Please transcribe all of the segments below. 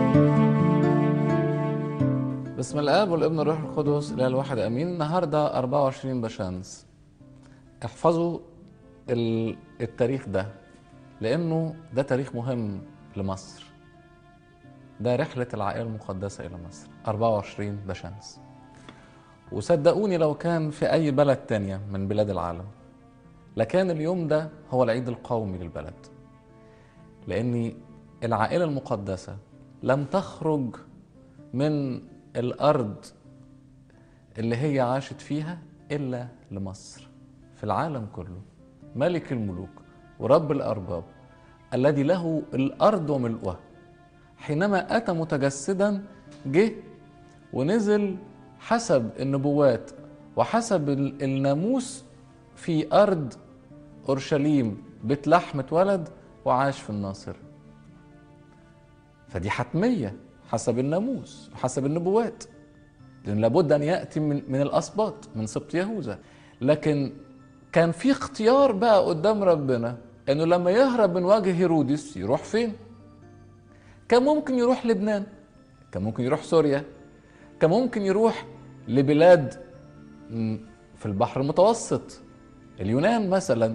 بسم الاب والابن والروح القدس الاله الواحد امين النهارده 24 بشمس احفظوا ال- التاريخ ده لانه ده تاريخ مهم لمصر ده رحله العائله المقدسه الى مصر 24 بشمس وصدقوني لو كان في اي بلد تانية من بلاد العالم لكان اليوم ده هو العيد القومي للبلد لان العائله المقدسه لم تخرج من الارض اللي هي عاشت فيها الا لمصر في العالم كله ملك الملوك ورب الارباب الذي له الارض وملؤها حينما اتى متجسدا جه ونزل حسب النبوات وحسب ال- الناموس في ارض اورشليم بيت لحم اتولد وعاش في الناصره فدي حتمية حسب الناموس وحسب النبوات لأن لابد أن يأتي من, من الأسباط من سبط يهوذا لكن كان في اختيار بقى قدام ربنا أنه لما يهرب من وجه هيرودس يروح فين؟ كان ممكن يروح لبنان كان ممكن يروح سوريا كان ممكن يروح لبلاد م، في البحر المتوسط اليونان مثلا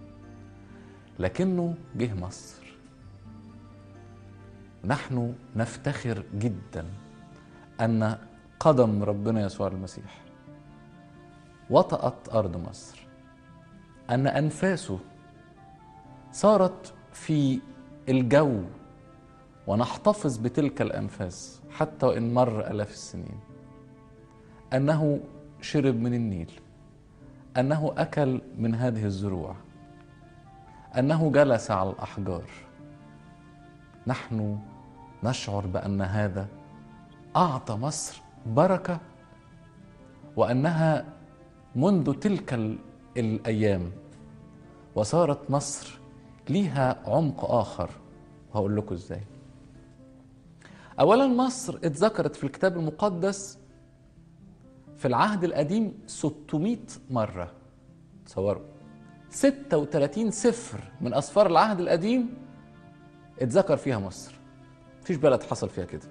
لكنه جه مصر نحن نفتخر جدا ان قدم ربنا يسوع المسيح وطأت ارض مصر ان انفاسه صارت في الجو ونحتفظ بتلك الانفاس حتى وان مر الاف السنين انه شرب من النيل انه اكل من هذه الزروع انه جلس على الاحجار نحن نشعر بان هذا اعطى مصر بركه وانها منذ تلك ال- الايام وصارت مصر ليها عمق اخر وهقول لكم ازاي اولا مصر اتذكرت في الكتاب المقدس في العهد القديم 600 مره تصوروا 36 سفر من اسفار العهد القديم اتذكر فيها مصر مفيش بلد حصل فيها كده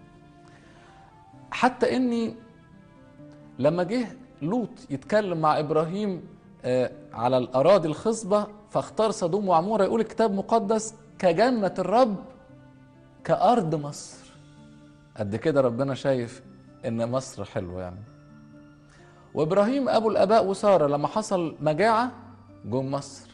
حتى اني لما جه لوط يتكلم مع ابراهيم آه، على الاراضي الخصبه فاختار سدوم وعموره يقول الكتاب المقدس كجنه الرب كارض مصر قد كده ربنا شايف ان مصر حلوه يعني وابراهيم ابو الاباء وساره لما حصل مجاعه جم مصر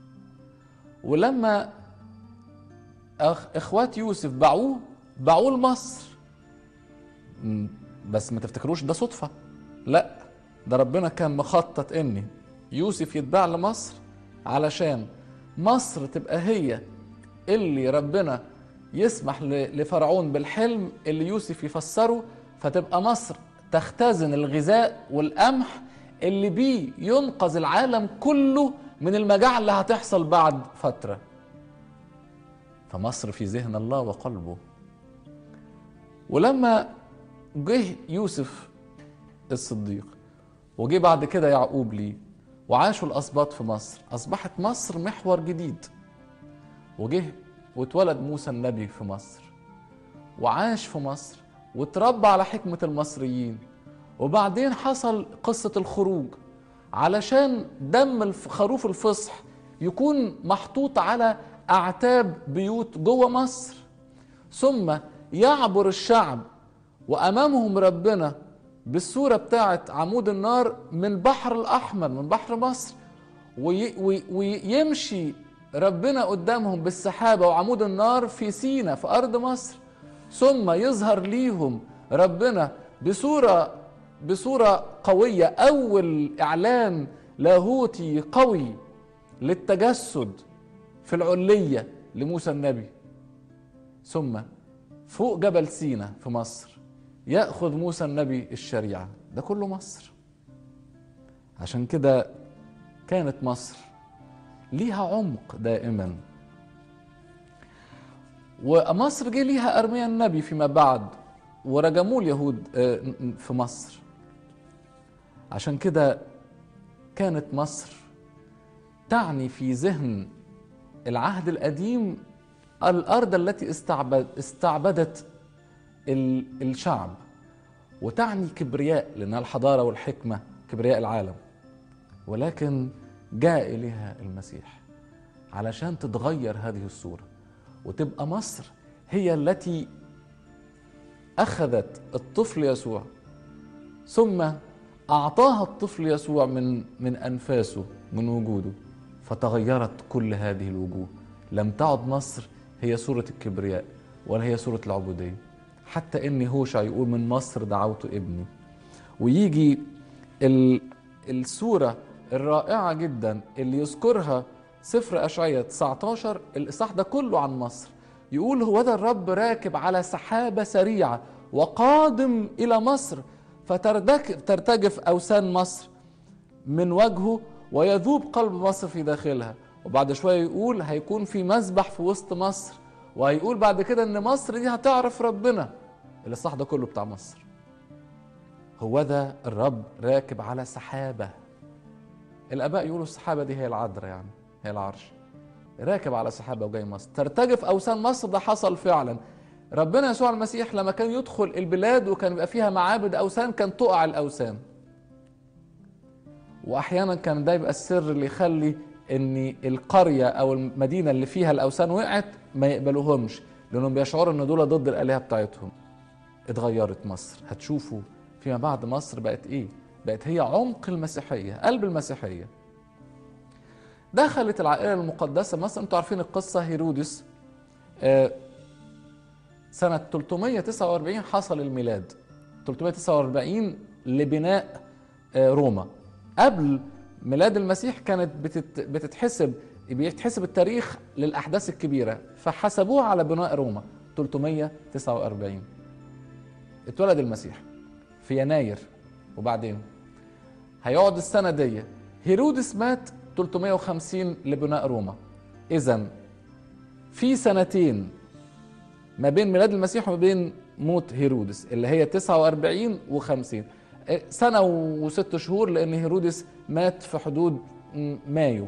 ولما أخ اخوات يوسف باعوه باعوه لمصر م، بس ما تفتكروش ده صدفه لا ده ربنا كان مخطط ان يوسف يتباع لمصر علشان مصر تبقى هي اللي ربنا يسمح ل- لفرعون بالحلم اللي يوسف يفسره فتبقى مصر تختزن الغذاء والقمح اللي بيه ينقذ العالم كله من المجاعة اللي هتحصل بعد فترة فمصر في ذهن الله وقلبه ولما جه يوسف الصديق وجه بعد كده يعقوب ليه وعاشوا الأسباط في مصر أصبحت مصر محور جديد وجه واتولد موسى النبي في مصر وعاش في مصر واتربى على حكمة المصريين وبعدين حصل قصة الخروج علشان دم الف- خروف الفصح يكون محطوط على أعتاب بيوت جوه مصر ثم يعبر الشعب وأمامهم ربنا بالصورة بتاعت عمود النار من البحر الأحمر من بحر مصر وي وي ويمشي ربنا قدامهم بالسحابة وعمود النار في سينا في أرض مصر ثم يظهر ليهم ربنا بصورة بصورة قوية أول إعلان لاهوتي قوي للتجسد في العلية لموسى النبي ثم فوق جبل سينا في مصر ياخذ موسى النبي الشريعه ده كله مصر عشان كده كانت مصر ليها عمق دائما ومصر جه ليها ارميا النبي فيما بعد ورجموه اليهود آه، في مصر عشان كده كانت مصر تعني في ذهن العهد القديم الارض التي استعبد استعبدت ال- الشعب وتعني كبرياء لأنها الحضارة والحكمة كبرياء العالم ولكن جاء إليها المسيح علشان تتغير هذه الصورة وتبقى مصر هي التي أخذت الطفل يسوع ثم أعطاها الطفل يسوع من من أنفاسه من وجوده فتغيرت كل هذه الوجوه لم تعد مصر هي صورة الكبرياء ولا هي صورة العبودية حتى إن هوشع يقول من مصر دعوت ابني ويجي ال الصورة الرائعة جدا اللي يذكرها سفر أشعية 19 الإصحاح ده كله عن مصر يقول هو ده الرب راكب على سحابة سريعة وقادم إلى مصر فترتجف أوسان مصر من وجهه ويذوب قلب مصر في داخلها وبعد شوية يقول هيكون في مذبح في وسط مصر وهيقول بعد كده ان مصر دي هتعرف ربنا الإصحاح ده كله بتاع مصر هو ده الرب راكب على سحابة الآباء يقولوا السحابة دي هي العذراء يعني هي العرش راكب على سحابة وجاي مصر ترتجف أوسان مصر ده حصل فعلا ربنا يسوع المسيح لما كان يدخل البلاد وكان يبقى فيها معابد أوثان كان تقع الأوثان وأحيانا كان ده يبقى السر اللي يخلي ان القرية او المدينة اللي فيها الاوثان وقعت ما يقبلوهمش لانهم بيشعروا ان دول ضد الالهة بتاعتهم اتغيرت مصر هتشوفوا فيما بعد مصر بقت ايه بقت هي عمق المسيحية قلب المسيحية دخلت العائلة المقدسة مصر انتوا عارفين القصة هيرودس آه سنة 349 حصل الميلاد 349 لبناء آه روما قبل ميلاد المسيح كانت بتت بتتحسب بيتحسب التاريخ للأحداث الكبيرة فحسبوها على بناء روما 349 اتولد المسيح في يناير وبعدين هيقعد السنة دي هيرودس مات 350 لبناء روما إذا في سنتين ما بين ميلاد المسيح وما بين موت هيرودس اللي هي 49 و50 سنة وست شهور لأن هيرودس مات في حدود مايو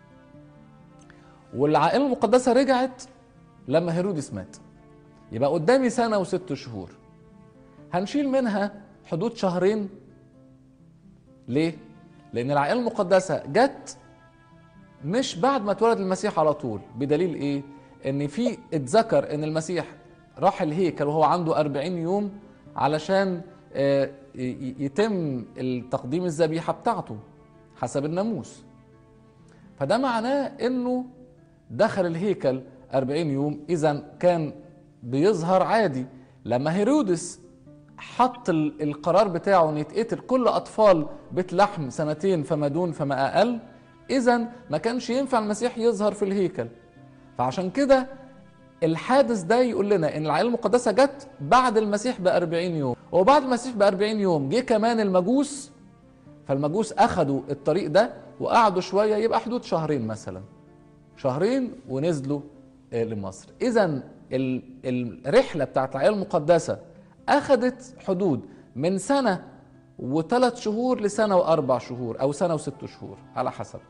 والعائلة المقدسة رجعت لما هيرودس مات يبقى قدامي سنة وست شهور هنشيل منها حدود شهرين ليه؟ لأن العائلة المقدسة جت مش بعد ما اتولد المسيح على طول بدليل ايه؟ ان في اتذكر ان المسيح راح الهيكل وهو عنده 40 يوم علشان يتم التقديم الذبيحة بتاعته حسب الناموس فده معناه انه دخل الهيكل 40 يوم اذا كان بيظهر عادي لما هيرودس حط القرار بتاعه ان يتقتل كل اطفال بيت لحم سنتين فما دون فما اقل اذا ما كانش ينفع المسيح يظهر في الهيكل فعشان كده الحادث ده يقول لنا ان العائله المقدسه جت بعد المسيح ب 40 يوم وبعد المسيح ب 40 يوم جه كمان المجوس فالمجوس اخذوا الطريق ده وقعدوا شويه يبقى حدود شهرين مثلا شهرين ونزلوا لمصر اذا الرحله بتاعت العائله المقدسه اخذت حدود من سنه وثلاث شهور لسنه واربع شهور او سنه وست شهور على حسب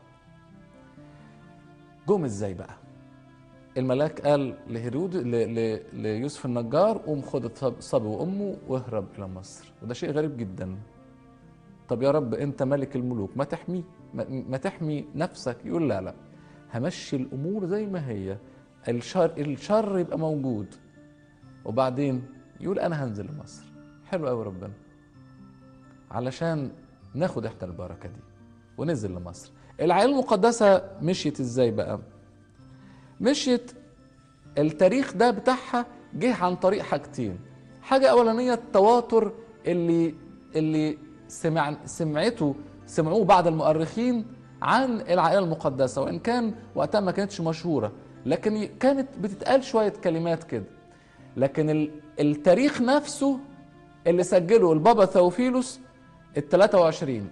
جم ازاي بقى الملاك قال لهيرود ليوسف النجار قوم خد الصبي وامه واهرب الى مصر وده شيء غريب جدا طب يا رب انت ملك الملوك ما تحميه ما تحمي نفسك يقول لا لا همشي الامور زي ما هي الشر الشر يبقى موجود وبعدين يقول انا هنزل لمصر حلو قوي ربنا علشان ناخد احنا البركه دي وننزل لمصر العائله المقدسه مشيت ازاي بقى مشيت التاريخ ده بتاعها جه عن طريق حاجتين حاجة أولانية التواتر اللي اللي سمع سمعته سمعوه بعض المؤرخين عن العائلة المقدسة وإن كان وقتها ما كانتش مشهورة لكن كانت بتتقال شوية كلمات كده لكن التاريخ نفسه اللي سجله البابا ثوفيلوس ال 23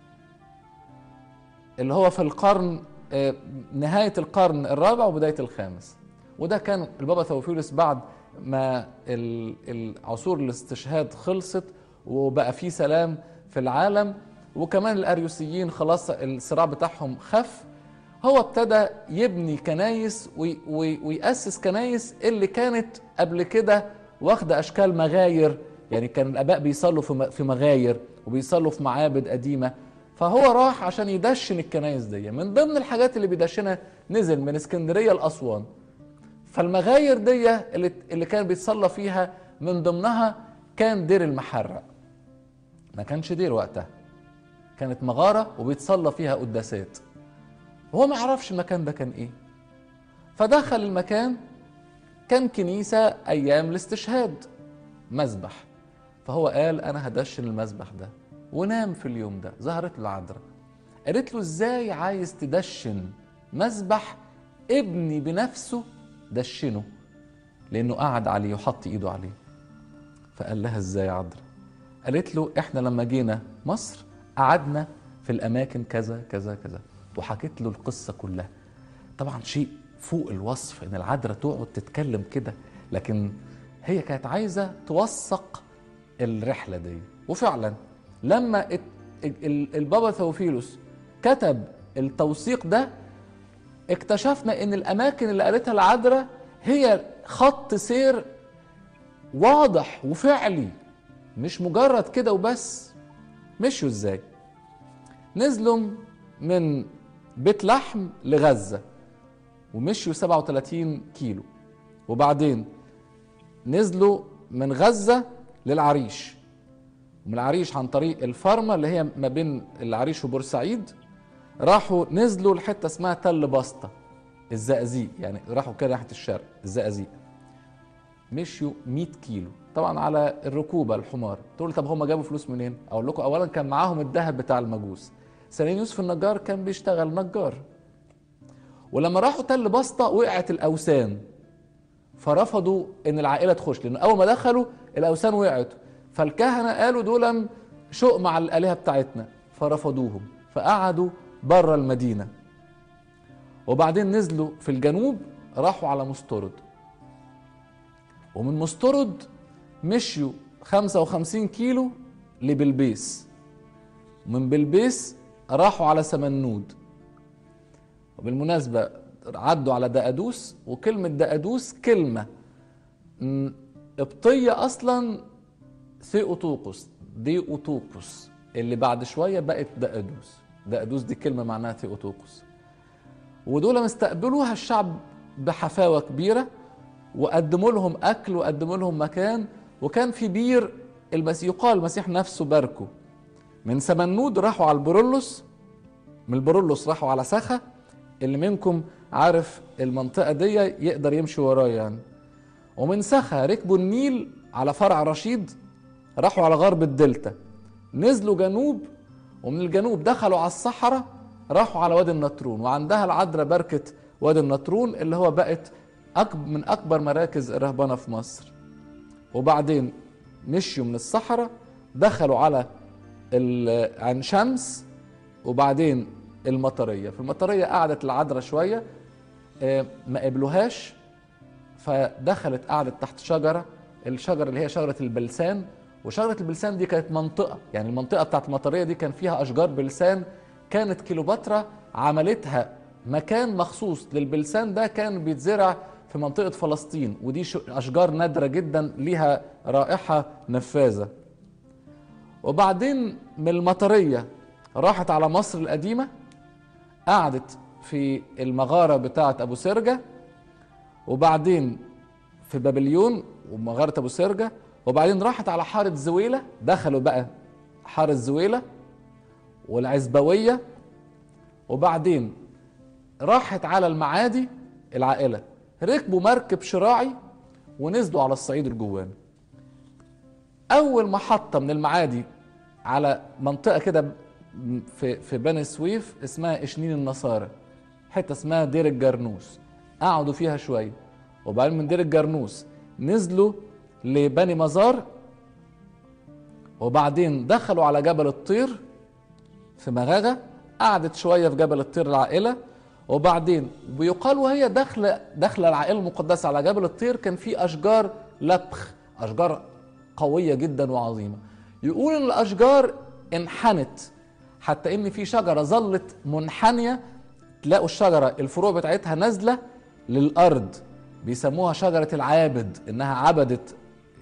اللي هو في القرن نهاية القرن الرابع وبداية الخامس وده كان البابا ثوفيلوس بعد ما العصور الاستشهاد خلصت وبقى في سلام في العالم وكمان الأريوسيين خلاص الصراع بتاعهم خف هو ابتدى يبني كنايس ويأسس كنايس اللي كانت قبل كده واخدة أشكال مغاير يعني كان الآباء بيصلوا في مغاير وبيصلوا في معابد قديمة فهو راح عشان يدشن الكنايس دي من ضمن الحاجات اللي بيدشنها نزل من اسكندرية لأسوان فالمغاير دي اللي, اللي كان بيتصلى فيها من ضمنها كان دير المحرق ما كانش دير وقتها كانت مغارة وبيتصلى فيها قداسات هو ما يعرفش المكان ده كان ايه فدخل المكان كان كنيسة أيام الاستشهاد مذبح فهو قال أنا هدشن المذبح ده ونام في اليوم ده ظهرت له العذراء قالت له ازاي عايز تدشن مذبح ابني بنفسه دشنه لانه قعد عليه وحط ايده عليه فقال لها ازاي يا عذراء قالت له احنا لما جينا مصر قعدنا في الاماكن كذا كذا كذا وحكيت له القصه كلها طبعا شيء فوق الوصف ان العذراء تقعد تتكلم كده لكن هي كانت عايزه توثق الرحله دي وفعلا لما البابا ثوفيلوس كتب التوثيق ده اكتشفنا ان الاماكن اللي قالتها العذراء هي خط سير واضح وفعلي مش مجرد كده وبس مشوا ازاي نزلوا من بيت لحم لغزة ومشوا 37 كيلو وبعدين نزلوا من غزة للعريش ومن العريش عن طريق الفارما اللي هي ما بين العريش وبورسعيد راحوا نزلوا لحته اسمها تل بسطة الزقازيق يعني راحوا كده ناحيه الشرق الزقازيق مشيوا 100 كيلو طبعا على الركوبه الحمار تقول طب هم جابوا فلوس منين اقول لكم اولا كان معاهم الذهب بتاع المجوس سليم يوسف النجار كان بيشتغل نجار ولما راحوا تل بسطة وقعت الاوثان فرفضوا ان العائله تخش لان اول ما دخلوا الاوثان وقعت فالكهنه قالوا دول شؤم مع الالهه بتاعتنا فرفضوهم فقعدوا بره المدينه وبعدين نزلوا في الجنوب راحوا على مسترد ومن مسترد مشيوا 55 كيلو لبلبيس ومن بلبيس راحوا على سمنود وبالمناسبة عدوا على دقدوس وكلمة دقدوس كلمة قبطية أصلا ثيوتوقس دي أوتوقس اللي بعد شوية بقت دقدوس دقدوس دي كلمة معناها ثيوتوقس ودول مستقبلوها الشعب بحفاوة كبيرة وقدموا لهم أكل وقدموا لهم مكان وكان في بير المسيح يقال المسيح نفسه باركه من سمنود راحوا على البرولوس من البرولوس راحوا على سخا اللي منكم عارف المنطقة دي يقدر يمشي ورايا يعني ومن سخا ركبوا النيل على فرع رشيد راحوا على غرب الدلتا نزلوا جنوب ومن الجنوب دخلوا على الصحراء راحوا على وادي النطرون وعندها العذراء بركة وادي النطرون اللي هو بقت أكبر من أكبر مراكز الرهبنة في مصر وبعدين مشيوا من الصحراء دخلوا على عين شمس وبعدين المطرية في المطرية قعدت العذراء شوية آه، ما قبلوهاش فدخلت قعدت تحت شجرة الشجرة اللي هي شجرة البلسان وشجرة البلسان دي كانت منطقة يعني المنطقة بتاعت المطرية دي كان فيها أشجار بلسان كانت كيلوباترا عملتها مكان مخصوص للبلسان ده كان بيتزرع في منطقة فلسطين ودي أشجار نادرة جدا ليها رائحة نفاذة وبعدين من المطرية راحت على مصر القديمة قعدت في المغارة بتاعة أبو سرجة وبعدين في بابليون ومغارة أبو سرجة وبعدين راحت على حارة زويلة دخلوا بقى حارة زويلة والعزبوية وبعدين راحت على المعادي العائلة ركبوا مركب شراعي ونزلوا على الصعيد الجواني أول محطة من المعادي على منطقة كده في في بني سويف اسمها إشنين النصارى حتة اسمها دير الجرنوس قعدوا فيها شوية وبعدين من دير الجرنوس نزلوا لبني مزار وبعدين دخلوا على جبل الطير في مغاغة قعدت شوية في جبل الطير العائلة وبعدين بيقال وهي داخلة داخلة العائلة المقدسة على جبل الطير كان في أشجار لبخ أشجار قوية جدا وعظيمة يقول إن الأشجار انحنت حتى إن في شجرة ظلت منحنية تلاقوا الشجرة الفروع بتاعتها نازلة للأرض بيسموها شجرة العابد إنها عبدت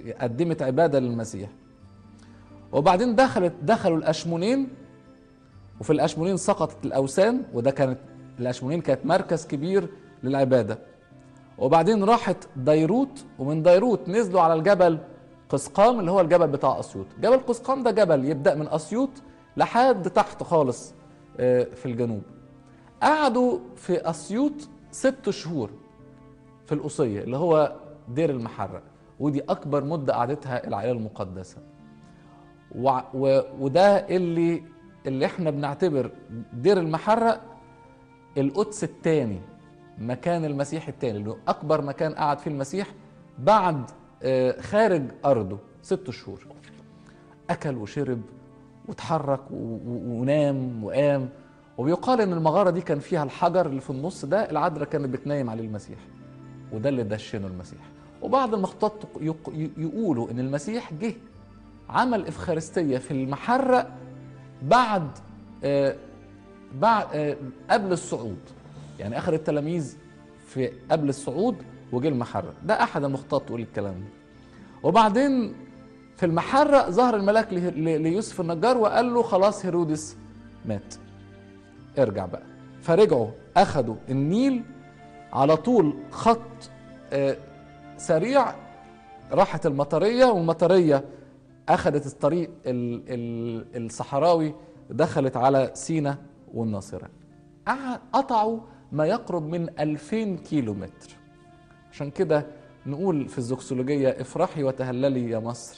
قدمت عباده للمسيح وبعدين دخلت دخلوا الاشمونين وفي الاشمونين سقطت الاوثان وده كانت الاشمونين كانت مركز كبير للعباده وبعدين راحت ديروت ومن ديروت نزلوا على الجبل قسقام اللي هو الجبل بتاع اسيوط جبل قسقام ده جبل يبدا من اسيوط لحد تحت خالص آه، في الجنوب قعدوا في اسيوط ست شهور في القصيه اللي هو دير المحرق ودي اكبر مده قعدتها العائله المقدسه و... و... وده اللي اللي احنا بنعتبر دير المحرق القدس الثاني مكان المسيح الثاني اللي هو اكبر مكان قعد فيه المسيح بعد آه، خارج ارضه ست شهور اكل وشرب وتحرك و- و- ونام وقام وبيقال ان المغاره دي كان فيها الحجر اللي في النص ده العذراء كانت بتنايم عليه المسيح وده اللي دشنه المسيح وبعض المخطوطات يق- يقولوا ان المسيح جه عمل افخارستيه في المحرق بعد آه، بعد آه، قبل الصعود يعني اخر التلاميذ في قبل الصعود وجه المحرق ده احد المخطوطات تقول الكلام ده وبعدين في المحرق ظهر الملاك له- ل- ليوسف النجار وقال له خلاص هيرودس مات ارجع بقى فرجعوا اخذوا النيل على طول خط آه، سريع راحت المطريه والمطريه اخذت الطريق ال- ال- الصحراوي دخلت على سينا والناصره قع- قطعوا ما يقرب من 2000 كيلو متر عشان كده نقول في الزوكسولوجية افرحي وتهللي يا مصر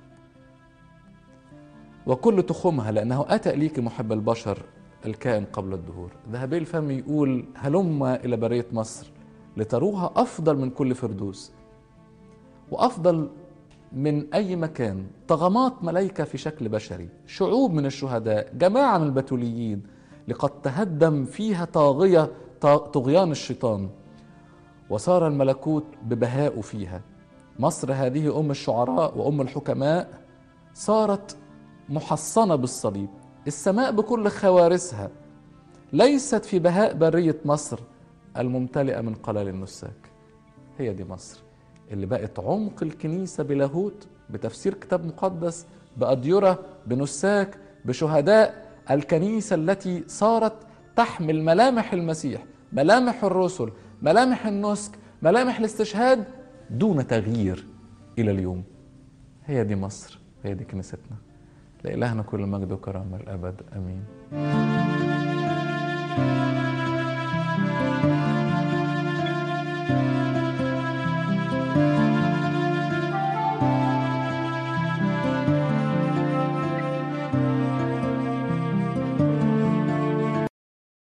وكل تخمها لأنه أتى إليك محب البشر الكائن قبل الدهور ذهبي الفم يقول هلم إلى برية مصر لتروها أفضل من كل فردوس وأفضل من أي مكان طغمات ملائكة في شكل بشري شعوب من الشهداء جماعة من البتوليين لقد تهدم فيها طاغية طغيان الشيطان وصار الملكوت ببهاء فيها مصر هذه أم الشعراء وأم الحكماء صارت محصنة بالصليب السماء بكل خوارثها ليست في بهاء برية مصر الممتلئة من قلال النساك هي دي مصر اللي بقت عمق الكنيسة بلاهوت بتفسير كتاب مقدس بأديرة بنساك بشهداء الكنيسة التي صارت تحمل ملامح المسيح ملامح الرسل ملامح النسك ملامح الاستشهاد دون تغيير إلى اليوم هي دي مصر هي دي كنيستنا لإلهنا كل مجد وكرامة الأبد أمين